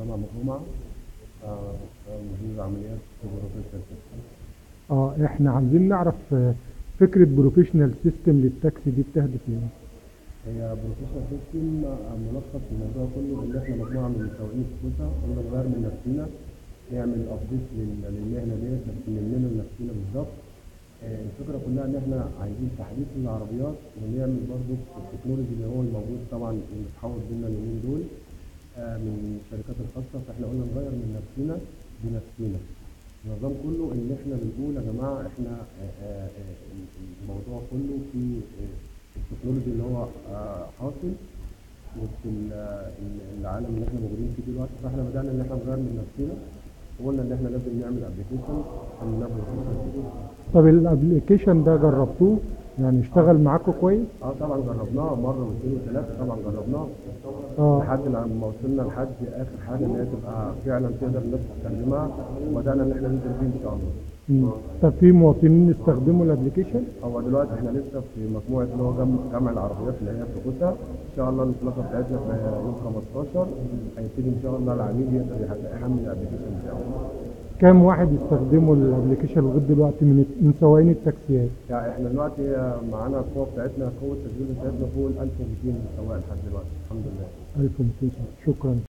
جامعة مجموعة آه، آه، مدير عمليات في بروفيسور سيستم اه احنا عايزين نعرف آه، فكرة بروفيشنال سيستم للتاكسي دي بتهدف ليه؟ هي بروفيسور سيستم ملخص الموضوع كله ان احنا مجموعة من مسوقين كوسا قلنا نغير من نفسنا نعمل ابديت للمهنة ديت بس نلمنا لنفسنا بالظبط آه، الفكرة كلها ان احنا عايزين تحديث للعربيات ونعمل برضو التكنولوجي اللي هو الموجود طبعا اللي بتحول بينا اليومين دول آه، من الشركات الخاصة فاحنا قلنا نغير من نفسنا بنفسنا النظام كله ان احنا بنقول يا جماعة احنا آه، آه، آه، الموضوع كله في آه، التكنولوجي اللي هو آه، حاصل وسط ال- ال- العالم اللي احنا موجودين فيه دلوقتي فاحنا بدأنا ان احنا نغير من نفسنا وقلنا ان احنا لازم نعمل ابلكيشن سميناه بروفيسور سيستم طب الابلكيشن ده جربتوه؟ يعني اشتغل معاكم كويس؟ اه طبعا جربناها مره واثنين وثلاثه طبعا جربناها اه لحد لما وصلنا لحد اخر حاجه ان هي تبقى فعلا تقدر الناس تستخدمها وبدانا ان احنا ننزل بيه ان شاء الله مم. طب في مواطنين استخدموا الابلكيشن؟ هو دلوقتي احنا لسه في مجموعه اللي هو جمع, جمع العربيات اللي هي في كوسا ان شاء الله الانطلاقه بتاعتنا في يوم 15 هيبتدي ان شاء الله العميل يقدر يح- يحمل الابلكيشن بتاعه كام واحد يستخدموا الابلكيشن لغايه دلوقتي من من سواقين التاكسيات؟ يعني احنا دلوقتي معانا القوه بتاعتنا قوه التسجيل بتاعتنا فوق ال 1200 سواق لحد دلوقتي الحمد لله 1200 شكرا